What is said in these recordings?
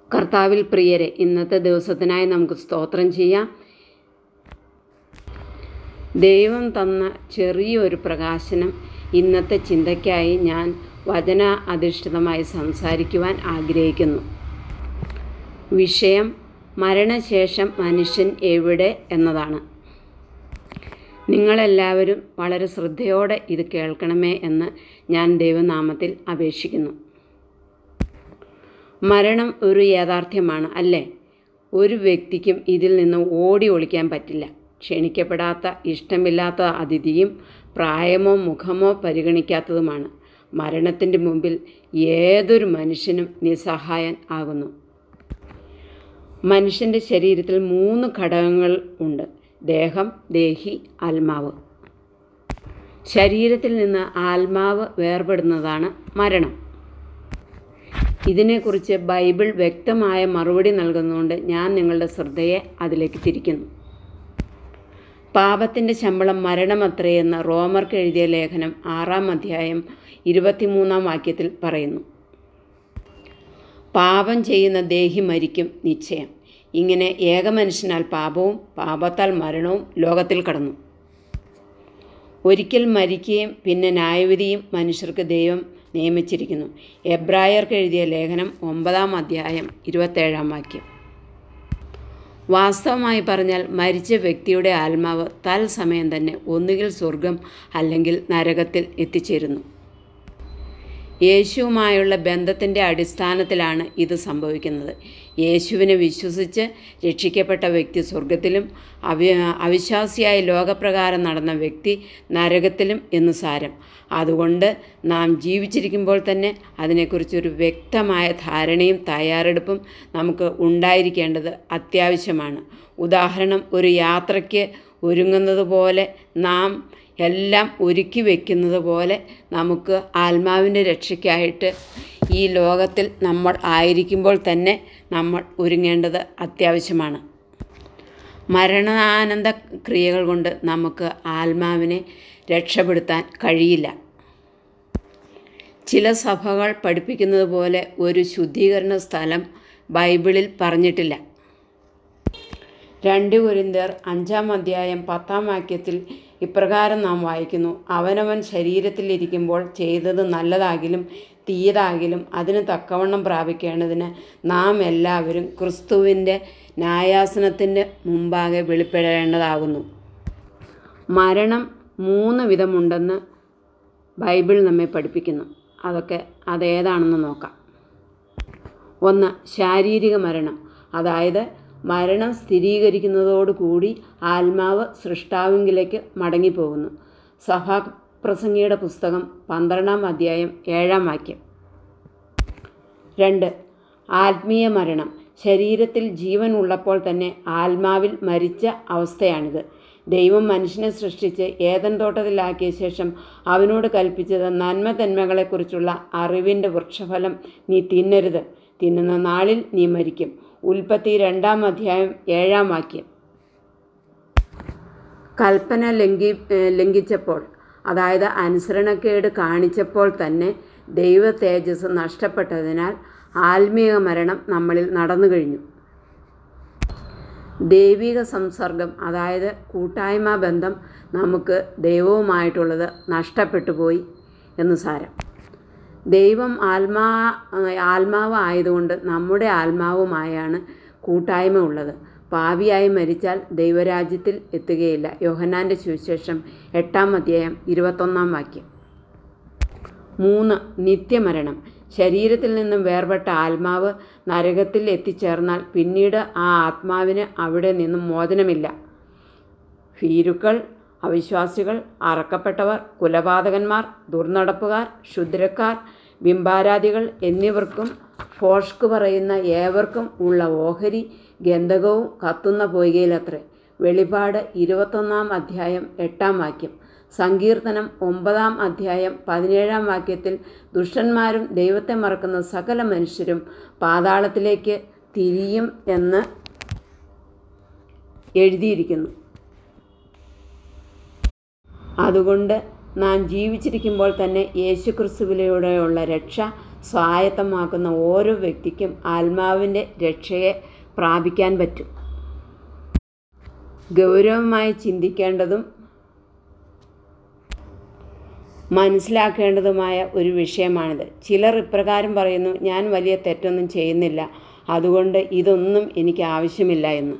കർത്താവിൽ പ്രിയരെ ഇന്നത്തെ ദിവസത്തിനായി നമുക്ക് സ്തോത്രം ചെയ്യാം ദൈവം തന്ന ചെറിയൊരു പ്രകാശനം ഇന്നത്തെ ചിന്തയ്ക്കായി ഞാൻ വചന അധിഷ്ഠിതമായി സംസാരിക്കുവാൻ ആഗ്രഹിക്കുന്നു വിഷയം മരണശേഷം മനുഷ്യൻ എവിടെ എന്നതാണ് നിങ്ങളെല്ലാവരും വളരെ ശ്രദ്ധയോടെ ഇത് കേൾക്കണമേ എന്ന് ഞാൻ ദൈവനാമത്തിൽ അപേക്ഷിക്കുന്നു മരണം ഒരു യാഥാർത്ഥ്യമാണ് അല്ലേ ഒരു വ്യക്തിക്കും ഇതിൽ നിന്ന് ഓടി ഒളിക്കാൻ പറ്റില്ല ക്ഷണിക്കപ്പെടാത്ത ഇഷ്ടമില്ലാത്ത അതിഥിയും പ്രായമോ മുഖമോ പരിഗണിക്കാത്തതുമാണ് മരണത്തിൻ്റെ മുമ്പിൽ ഏതൊരു മനുഷ്യനും നിസ്സഹായൻ ആകുന്നു മനുഷ്യൻ്റെ ശരീരത്തിൽ മൂന്ന് ഘടകങ്ങൾ ഉണ്ട് ദേഹം ദേഹി ആത്മാവ് ശരീരത്തിൽ നിന്ന് ആത്മാവ് വേർപെടുന്നതാണ് മരണം ഇതിനെക്കുറിച്ച് ബൈബിൾ വ്യക്തമായ മറുപടി നൽകുന്നതുകൊണ്ട് ഞാൻ നിങ്ങളുടെ ശ്രദ്ധയെ അതിലേക്ക് തിരിക്കുന്നു പാപത്തിൻ്റെ ശമ്പളം മരണമത്രയെന്ന് റോമർക്ക് എഴുതിയ ലേഖനം ആറാം അധ്യായം ഇരുപത്തിമൂന്നാം വാക്യത്തിൽ പറയുന്നു പാപം ചെയ്യുന്ന ദേഹി മരിക്കും നിശ്ചയം ഇങ്ങനെ ഏകമനുഷ്യനാൽ പാപവും പാപത്താൽ മരണവും ലോകത്തിൽ കടന്നു ഒരിക്കൽ മരിക്കുകയും പിന്നെ ന്യായവിധിയും മനുഷ്യർക്ക് ദൈവം നിയമിച്ചിരിക്കുന്നു എബ്രായർക്ക് എഴുതിയ ലേഖനം ഒമ്പതാം അധ്യായം ഇരുപത്തേഴാം വാക്യം വാസ്തവമായി പറഞ്ഞാൽ മരിച്ച വ്യക്തിയുടെ ആത്മാവ് തൽസമയം തന്നെ ഒന്നുകിൽ സ്വർഗം അല്ലെങ്കിൽ നരകത്തിൽ എത്തിച്ചേരുന്നു യേശുവുമായുള്ള ബന്ധത്തിൻ്റെ അടിസ്ഥാനത്തിലാണ് ഇത് സംഭവിക്കുന്നത് യേശുവിനെ വിശ്വസിച്ച് രക്ഷിക്കപ്പെട്ട വ്യക്തി സ്വർഗത്തിലും അവി അവിശ്വാസിയായ ലോകപ്രകാരം നടന്ന വ്യക്തി നരകത്തിലും എന്ന് സാരം അതുകൊണ്ട് നാം ജീവിച്ചിരിക്കുമ്പോൾ തന്നെ അതിനെക്കുറിച്ചൊരു വ്യക്തമായ ധാരണയും തയ്യാറെടുപ്പും നമുക്ക് ഉണ്ടായിരിക്കേണ്ടത് അത്യാവശ്യമാണ് ഉദാഹരണം ഒരു യാത്രയ്ക്ക് ഒരുങ്ങുന്നത് പോലെ നാം എല്ലാം ഒരുക്കി വയ്ക്കുന്നത് പോലെ നമുക്ക് ആത്മാവിൻ്റെ രക്ഷയ്ക്കായിട്ട് ഈ ലോകത്തിൽ നമ്മൾ ആയിരിക്കുമ്പോൾ തന്നെ നമ്മൾ ഒരുങ്ങേണ്ടത് അത്യാവശ്യമാണ് മരണാനന്ത ക്രിയകൾ കൊണ്ട് നമുക്ക് ആത്മാവിനെ രക്ഷപ്പെടുത്താൻ കഴിയില്ല ചില സഭകൾ പഠിപ്പിക്കുന്നത് പോലെ ഒരു ശുദ്ധീകരണ സ്ഥലം ബൈബിളിൽ പറഞ്ഞിട്ടില്ല രണ്ട് കുരിന്തർ അഞ്ചാം അധ്യായം പത്താം വാക്യത്തിൽ ഇപ്രകാരം നാം വായിക്കുന്നു അവനവൻ ശരീരത്തിലിരിക്കുമ്പോൾ ചെയ്തത് നല്ലതാകിലും തീയതാകിലും അതിന് തക്കവണ്ണം പ്രാപിക്കേണ്ടതിന് നാം എല്ലാവരും ക്രിസ്തുവിൻ്റെ ന്യായാസനത്തിൻ്റെ മുമ്പാകെ വെളിപ്പെടേണ്ടതാകുന്നു മരണം മൂന്ന് വിധമുണ്ടെന്ന് ബൈബിൾ നമ്മെ പഠിപ്പിക്കുന്നു അതൊക്കെ അതേതാണെന്ന് നോക്കാം ഒന്ന് ശാരീരിക മരണം അതായത് മരണം സ്ഥിരീകരിക്കുന്നതോടുകൂടി ആത്മാവ് സൃഷ്ടാവിങ്കിലേക്ക് മടങ്ങിപ്പോകുന്നു സഭാപ്രസംഗിയുടെ പുസ്തകം പന്ത്രണ്ടാം അധ്യായം ഏഴാം വാക്യം രണ്ട് ആത്മീയ മരണം ശരീരത്തിൽ ജീവൻ ഉള്ളപ്പോൾ തന്നെ ആത്മാവിൽ മരിച്ച അവസ്ഥയാണിത് ദൈവം മനുഷ്യനെ സൃഷ്ടിച്ച് ഏതൻ തോട്ടത്തിലാക്കിയ ശേഷം അവനോട് കൽപ്പിച്ചത് നന്മ തന്മകളെക്കുറിച്ചുള്ള അറിവിൻ്റെ വൃക്ഷഫലം നീ തിന്നരുത് തിന്നുന്ന നാളിൽ നീ മരിക്കും ഉൽപ്പത്തി രണ്ടാം അധ്യായം ഏഴാം വാക്യം കൽപ്പന ലംഘി ലംഘിച്ചപ്പോൾ അതായത് അനുസരണക്കേട് കാണിച്ചപ്പോൾ തന്നെ ദൈവ തേജസ് നഷ്ടപ്പെട്ടതിനാൽ ആത്മീയ മരണം നമ്മളിൽ നടന്നു കഴിഞ്ഞു ദൈവിക സംസർഗം അതായത് കൂട്ടായ്മ ബന്ധം നമുക്ക് ദൈവവുമായിട്ടുള്ളത് നഷ്ടപ്പെട്ടു പോയി എന്ന് സാരം ദൈവം ആത്മാ ആത്മാവ് ആയതുകൊണ്ട് നമ്മുടെ ആത്മാവുമായാണ് കൂട്ടായ്മ ഉള്ളത് പാവിയായി മരിച്ചാൽ ദൈവരാജ്യത്തിൽ എത്തുകയില്ല യോഹന്നാൻ്റെ സുവിശേഷം എട്ടാം അധ്യായം ഇരുപത്തൊന്നാം വാക്യം മൂന്ന് നിത്യമരണം ശരീരത്തിൽ നിന്നും വേർപെട്ട ആത്മാവ് നരകത്തിൽ എത്തിച്ചേർന്നാൽ പിന്നീട് ആ ആത്മാവിന് അവിടെ നിന്നും മോചനമില്ല ഭീരുക്കൾ അവിശ്വാസികൾ അറക്കപ്പെട്ടവർ കുലപാതകന്മാർ ദുർനടപ്പുകാർ ക്ഷുദ്രക്കാർ ബിംബാരാധികൾ എന്നിവർക്കും ഫോഷ്ക് പറയുന്ന ഏവർക്കും ഉള്ള ഓഹരി ഗന്ധകവും കത്തുന്ന പൊയ്കയിലത്രേ വെളിപാട് ഇരുപത്തൊന്നാം അധ്യായം എട്ടാം വാക്യം സങ്കീർത്തനം ഒമ്പതാം അധ്യായം പതിനേഴാം വാക്യത്തിൽ ദുഷ്ടന്മാരും ദൈവത്തെ മറക്കുന്ന സകല മനുഷ്യരും പാതാളത്തിലേക്ക് തിരിയും എന്ന് എഴുതിയിരിക്കുന്നു അതുകൊണ്ട് നാം ജീവിച്ചിരിക്കുമ്പോൾ തന്നെ യേശുക്രിസ്തുവിലൂടെയുള്ള രക്ഷ സ്വായത്തമാക്കുന്ന ഓരോ വ്യക്തിക്കും ആത്മാവിൻ്റെ രക്ഷയെ പ്രാപിക്കാൻ പറ്റും ഗൗരവമായി ചിന്തിക്കേണ്ടതും മനസ്സിലാക്കേണ്ടതുമായ ഒരു വിഷയമാണിത് ചിലർ ഇപ്രകാരം പറയുന്നു ഞാൻ വലിയ തെറ്റൊന്നും ചെയ്യുന്നില്ല അതുകൊണ്ട് ഇതൊന്നും എനിക്ക് ആവശ്യമില്ല എന്ന്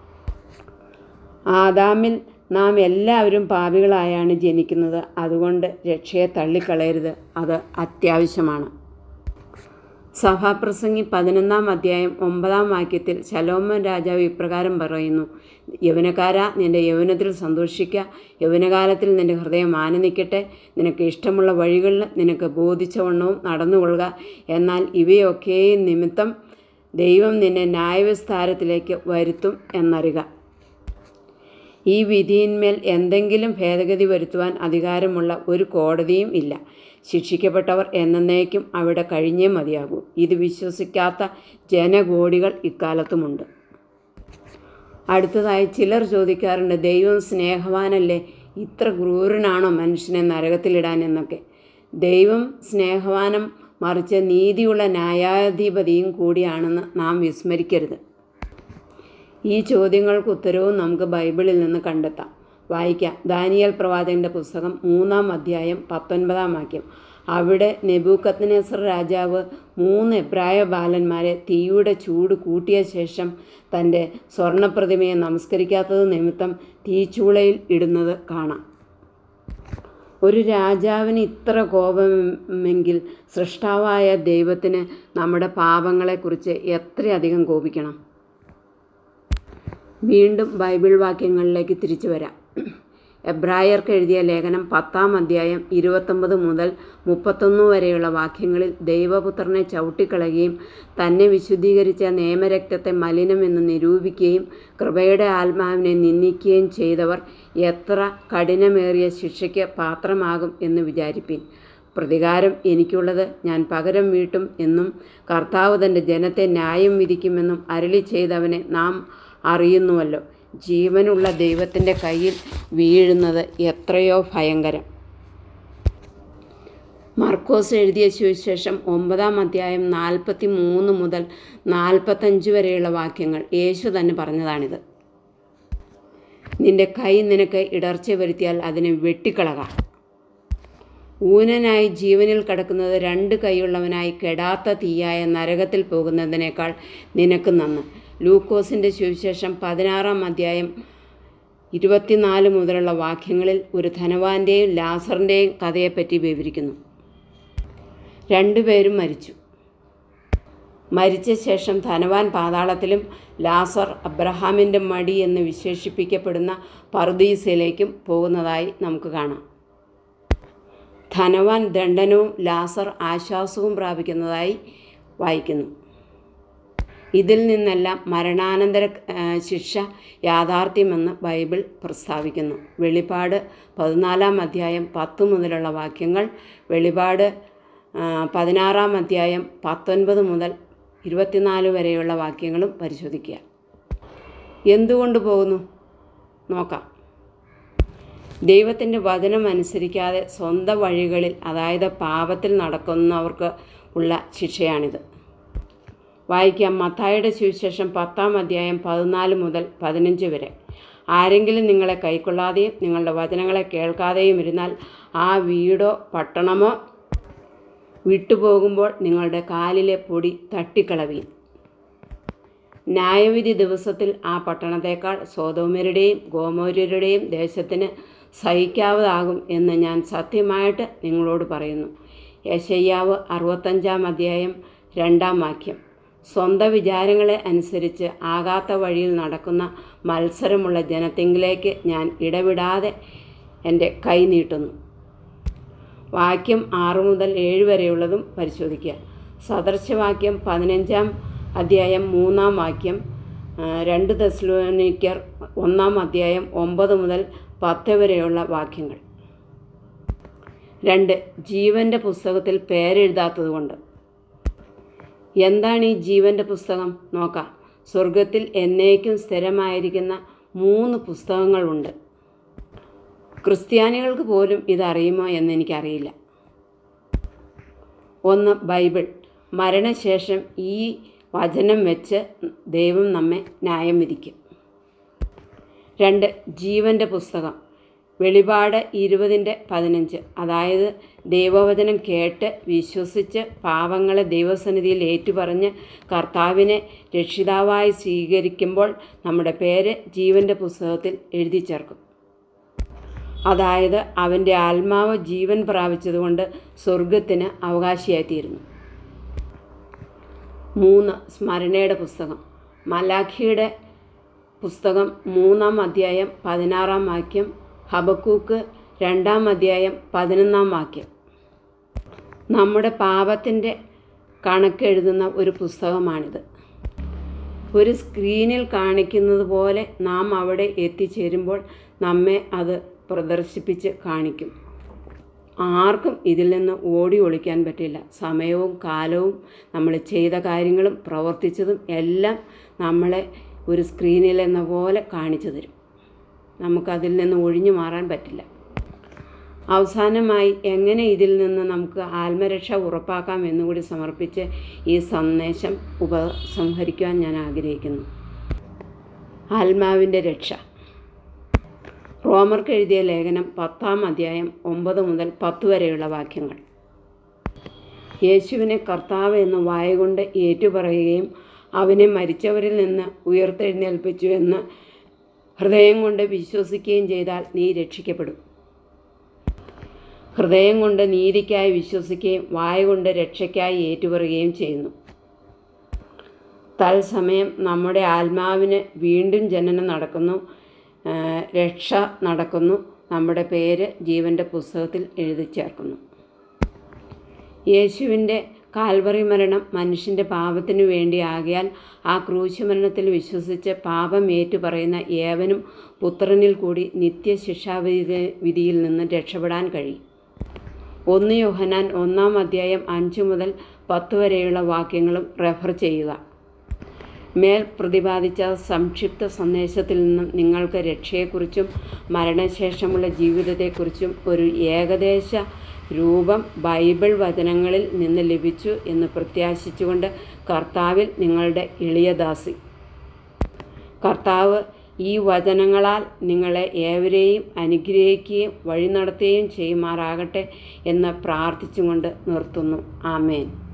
ആദാമിൽ നാം എല്ലാവരും പാപികളായാണ് ജനിക്കുന്നത് അതുകൊണ്ട് രക്ഷയെ തള്ളിക്കളയരുത് അത് അത്യാവശ്യമാണ് സഭാപ്രസംഗി പതിനൊന്നാം അധ്യായം ഒമ്പതാം വാക്യത്തിൽ ശലോമൻ രാജാവ് ഇപ്രകാരം പറയുന്നു യൗവനക്കാര നിന്റെ യൗവനത്തിൽ സന്തോഷിക്കുക യൗവനകാലത്തിൽ നിന്റെ ഹൃദയം ആനന്ദിക്കട്ടെ നിനക്ക് ഇഷ്ടമുള്ള വഴികളിൽ നിനക്ക് ബോധിച്ചവണ്ണവും നടന്നുകൊള്ളുക എന്നാൽ ഇവയൊക്കെയും നിമിത്തം ദൈവം നിന്നെ ന്യായവിസ്താരത്തിലേക്ക് വരുത്തും എന്നറിയുക ഈ വിധിയിന്മേൽ എന്തെങ്കിലും ഭേദഗതി വരുത്തുവാൻ അധികാരമുള്ള ഒരു കോടതിയും ഇല്ല ശിക്ഷിക്കപ്പെട്ടവർ എന്നേക്കും അവിടെ കഴിഞ്ഞേ മതിയാകൂ ഇത് വിശ്വസിക്കാത്ത ജനകോടികൾ ഇക്കാലത്തുമുണ്ട് അടുത്തതായി ചിലർ ചോദിക്കാറുണ്ട് ദൈവം സ്നേഹവാനല്ലേ ഇത്ര ക്രൂരനാണോ മനുഷ്യനെ നരകത്തിലിടാൻ എന്നൊക്കെ ദൈവം സ്നേഹവാനം മറിച്ച് നീതിയുള്ള ന്യായാധിപതിയും കൂടിയാണെന്ന് നാം വിസ്മരിക്കരുത് ഈ ചോദ്യങ്ങൾക്ക് ഉത്തരവും നമുക്ക് ബൈബിളിൽ നിന്ന് കണ്ടെത്താം വായിക്കാം ദാനിയൽ പ്രവാചകൻ്റെ പുസ്തകം മൂന്നാം അധ്യായം പത്തൊൻപതാം വാക്യം അവിടെ നെബൂക്കത്നേസർ രാജാവ് മൂന്ന് എബ്രായ ബാലന്മാരെ തീയുടെ ചൂട് കൂട്ടിയ ശേഷം തൻ്റെ സ്വർണപ്രതിമയെ നമസ്കരിക്കാത്തത് നിമിത്തം തീച്ചൂളയിൽ ഇടുന്നത് കാണാം ഒരു രാജാവിന് ഇത്ര കോപമെങ്കിൽ സൃഷ്ടാവായ ദൈവത്തിന് നമ്മുടെ പാപങ്ങളെക്കുറിച്ച് എത്രയധികം കോപിക്കണം വീണ്ടും ബൈബിൾ വാക്യങ്ങളിലേക്ക് തിരിച്ചു വരാം എബ്രായർക്ക് എഴുതിയ ലേഖനം പത്താം അധ്യായം ഇരുപത്തൊമ്പത് മുതൽ മുപ്പത്തൊന്ന് വരെയുള്ള വാക്യങ്ങളിൽ ദൈവപുത്രനെ ചവിട്ടിക്കളയുകയും തന്നെ വിശുദ്ധീകരിച്ച നിയമരക്തത്തെ മലിനമെന്ന് നിരൂപിക്കുകയും കൃപയുടെ ആത്മാവിനെ നിന്ദിക്കുകയും ചെയ്തവർ എത്ര കഠിനമേറിയ ശിക്ഷയ്ക്ക് പാത്രമാകും എന്ന് വിചാരിപ്പീൻ പ്രതികാരം എനിക്കുള്ളത് ഞാൻ പകരം വീട്ടും എന്നും കർത്താവ് തൻ്റെ ജനത്തെ ന്യായം വിധിക്കുമെന്നും അരളി ചെയ്തവനെ നാം അറിയുന്നുവല്ലോ ജീവനുള്ള ദൈവത്തിൻ്റെ കയ്യിൽ വീഴുന്നത് എത്രയോ ഭയങ്കരം മർക്കോസ് എഴുതിയ സുവിശേഷം ഒമ്പതാം അധ്യായം നാൽപ്പത്തി മൂന്ന് മുതൽ നാൽപ്പത്തഞ്ച് വരെയുള്ള വാക്യങ്ങൾ യേശു തന്നെ പറഞ്ഞതാണിത് നിന്റെ കൈ നിനക്ക് ഇടർച്ച വരുത്തിയാൽ അതിനെ വെട്ടിക്കളക ഊനനായി ജീവനിൽ കിടക്കുന്നത് രണ്ട് കൈയുള്ളവനായി കെടാത്ത തീയായ നരകത്തിൽ പോകുന്നതിനേക്കാൾ നിനക്ക് നന്ന് ലൂക്കോസിൻ്റെ സുവിശേഷം പതിനാറാം അധ്യായം ഇരുപത്തിനാല് മുതലുള്ള വാക്യങ്ങളിൽ ഒരു ധനവാന്റെയും ലാസറിൻ്റെയും കഥയെപ്പറ്റി വിവരിക്കുന്നു രണ്ടുപേരും മരിച്ചു മരിച്ച ശേഷം ധനവാൻ പാതാളത്തിലും ലാസർ അബ്രഹാമിൻ്റെ മടി എന്ന് വിശേഷിപ്പിക്കപ്പെടുന്ന പർദീസയിലേക്കും പോകുന്നതായി നമുക്ക് കാണാം ധനവാൻ ദണ്ഡനവും ലാസർ ആശ്വാസവും പ്രാപിക്കുന്നതായി വായിക്കുന്നു ഇതിൽ നിന്നെല്ലാം മരണാനന്തര ശിക്ഷ യാഥാർത്ഥ്യമെന്ന് ബൈബിൾ പ്രസ്താവിക്കുന്നു വെളിപാട് പതിനാലാം അധ്യായം പത്ത് മുതലുള്ള വാക്യങ്ങൾ വെളിപാട് പതിനാറാം അധ്യായം പത്തൊൻപത് മുതൽ ഇരുപത്തിനാല് വരെയുള്ള വാക്യങ്ങളും പരിശോധിക്കുക എന്തുകൊണ്ട് പോകുന്നു നോക്കാം ദൈവത്തിൻ്റെ വചനം അനുസരിക്കാതെ സ്വന്തം വഴികളിൽ അതായത് പാപത്തിൽ നടക്കുന്നവർക്ക് ഉള്ള ശിക്ഷയാണിത് വായിക്കാം മത്തായുടെ സുവിശേഷം പത്താം അധ്യായം പതിനാല് മുതൽ പതിനഞ്ച് വരെ ആരെങ്കിലും നിങ്ങളെ കൈക്കൊള്ളാതെയും നിങ്ങളുടെ വചനങ്ങളെ കേൾക്കാതെയും ഇരുന്നാൽ ആ വീടോ പട്ടണമോ വിട്ടുപോകുമ്പോൾ നിങ്ങളുടെ കാലിലെ പൊടി തട്ടിക്കളവീൻ ന്യായവിധി ദിവസത്തിൽ ആ പട്ടണത്തേക്കാൾ സോതോമരുടെയും ഗോമോര്യരുടെയും ദേശത്തിന് സഹിക്കാവതാകും എന്ന് ഞാൻ സത്യമായിട്ട് നിങ്ങളോട് പറയുന്നു യശയ്യാവ് അറുപത്തഞ്ചാം അധ്യായം രണ്ടാം വാക്യം സ്വന്തം വിചാരങ്ങളെ അനുസരിച്ച് ആകാത്ത വഴിയിൽ നടക്കുന്ന മത്സരമുള്ള ജനത്തിങ്കിലേക്ക് ഞാൻ ഇടവിടാതെ എൻ്റെ കൈ നീട്ടുന്നു വാക്യം ആറ് മുതൽ ഏഴ് വരെയുള്ളതും പരിശോധിക്കുക സദൃശവാക്യം പതിനഞ്ചാം അധ്യായം മൂന്നാം വാക്യം രണ്ട് തെസ്ലോനിക്കർ ഒന്നാം അധ്യായം ഒമ്പത് മുതൽ പത്ത് വരെയുള്ള വാക്യങ്ങൾ രണ്ട് ജീവൻ്റെ പുസ്തകത്തിൽ പേരെഴുതാത്തതുകൊണ്ട് എന്താണ് ഈ ജീവൻ്റെ പുസ്തകം നോക്കാം സ്വർഗത്തിൽ എന്നേക്കും സ്ഥിരമായിരിക്കുന്ന മൂന്ന് പുസ്തകങ്ങളുണ്ട് ക്രിസ്ത്യാനികൾക്ക് പോലും ഇതറിയുമോ എന്ന് എനിക്കറിയില്ല ഒന്ന് ബൈബിൾ മരണശേഷം ഈ വചനം വെച്ച് ദൈവം നമ്മെ ന്യായം വിധിക്കും രണ്ട് ജീവൻ്റെ പുസ്തകം വെളിപാട് ഇരുപതിൻ്റെ പതിനഞ്ച് അതായത് ദൈവവചനം കേട്ട് വിശ്വസിച്ച് പാവങ്ങളെ ദൈവസന്നിധിയിൽ ഏറ്റുപറഞ്ഞ് കർത്താവിനെ രക്ഷിതാവായി സ്വീകരിക്കുമ്പോൾ നമ്മുടെ പേര് ജീവൻ്റെ പുസ്തകത്തിൽ എഴുതി ചേർക്കും അതായത് അവൻ്റെ ആത്മാവ് ജീവൻ പ്രാപിച്ചതുകൊണ്ട് സ്വർഗത്തിന് അവകാശിയായിത്തീരുന്നു മൂന്ന് സ്മരണയുടെ പുസ്തകം മലാഖിയുടെ പുസ്തകം മൂന്നാം അധ്യായം പതിനാറാം വാക്യം ഹബക്കൂക്ക് രണ്ടാം അധ്യായം പതിനൊന്നാം വാക്യം നമ്മുടെ പാപത്തിൻ്റെ കണക്കെഴുതുന്ന ഒരു പുസ്തകമാണിത് ഒരു സ്ക്രീനിൽ കാണിക്കുന്നത് പോലെ നാം അവിടെ എത്തിച്ചേരുമ്പോൾ നമ്മെ അത് പ്രദർശിപ്പിച്ച് കാണിക്കും ആർക്കും ഇതിൽ നിന്ന് ഓടി ഒളിക്കാൻ പറ്റില്ല സമയവും കാലവും നമ്മൾ ചെയ്ത കാര്യങ്ങളും പ്രവർത്തിച്ചതും എല്ലാം നമ്മളെ ഒരു സ്ക്രീനിൽ എന്ന പോലെ കാണിച്ചു തരും നമുക്കതിൽ നിന്ന് ഒഴിഞ്ഞു മാറാൻ പറ്റില്ല അവസാനമായി എങ്ങനെ ഇതിൽ നിന്ന് നമുക്ക് ആത്മരക്ഷ ഉറപ്പാക്കാം എന്നുകൂടി സമർപ്പിച്ച് ഈ സന്ദേശം ഉപസംഹരിക്കുവാൻ ഞാൻ ആഗ്രഹിക്കുന്നു ആത്മാവിൻ്റെ രക്ഷ റോമർക്ക് എഴുതിയ ലേഖനം പത്താം അധ്യായം ഒമ്പത് മുതൽ പത്ത് വരെയുള്ള വാക്യങ്ങൾ യേശുവിനെ കർത്താവ് എന്ന് വായുകൊണ്ട് ഏറ്റുപറയുകയും അവനെ മരിച്ചവരിൽ നിന്ന് ഉയർത്തെഴുന്നേൽപ്പിച്ചു എന്ന് ഹൃദയം കൊണ്ട് വിശ്വസിക്കുകയും ചെയ്താൽ നീ രക്ഷിക്കപ്പെടും ഹൃദയം കൊണ്ട് നീതിക്കായി വിശ്വസിക്കുകയും വായ കൊണ്ട് രക്ഷയ്ക്കായി ഏറ്റുപറയുകയും ചെയ്യുന്നു തത്സമയം നമ്മുടെ ആത്മാവിന് വീണ്ടും ജനനം നടക്കുന്നു രക്ഷ നടക്കുന്നു നമ്മുടെ പേര് ജീവൻ്റെ പുസ്തകത്തിൽ എഴുതി ചേർക്കുന്നു യേശുവിൻ്റെ കാൽവറി മരണം മനുഷ്യൻ്റെ പാപത്തിനു വേണ്ടി ആകിയാൽ ആ ക്രൂശ് മരണത്തിൽ വിശ്വസിച്ച് പാപം ഏറ്റുപറയുന്ന ഏവനും പുത്രനിൽ കൂടി നിത്യശിക്ഷാവിധി വിധിയിൽ നിന്ന് രക്ഷപ്പെടാൻ കഴിയും ഒന്ന് യോഹനാൻ ഒന്നാം അധ്യായം അഞ്ച് മുതൽ പത്ത് വരെയുള്ള വാക്യങ്ങളും റെഫർ ചെയ്യുക മേൽ പ്രതിപാദിച്ച സംക്ഷിപ്ത സന്ദേശത്തിൽ നിന്നും നിങ്ങൾക്ക് രക്ഷയെക്കുറിച്ചും മരണശേഷമുള്ള ജീവിതത്തെക്കുറിച്ചും ഒരു ഏകദേശ രൂപം ബൈബിൾ വചനങ്ങളിൽ നിന്ന് ലഭിച്ചു എന്ന് പ്രത്യാശിച്ചുകൊണ്ട് കർത്താവിൽ നിങ്ങളുടെ എളിയദാസി കർത്താവ് ഈ വചനങ്ങളാൽ നിങ്ങളെ ഏവരെയും അനുഗ്രഹിക്കുകയും വഴി നടത്തുകയും ചെയ്യുമാറാകട്ടെ എന്ന് പ്രാർത്ഥിച്ചുകൊണ്ട് നിർത്തുന്നു ആമേൻ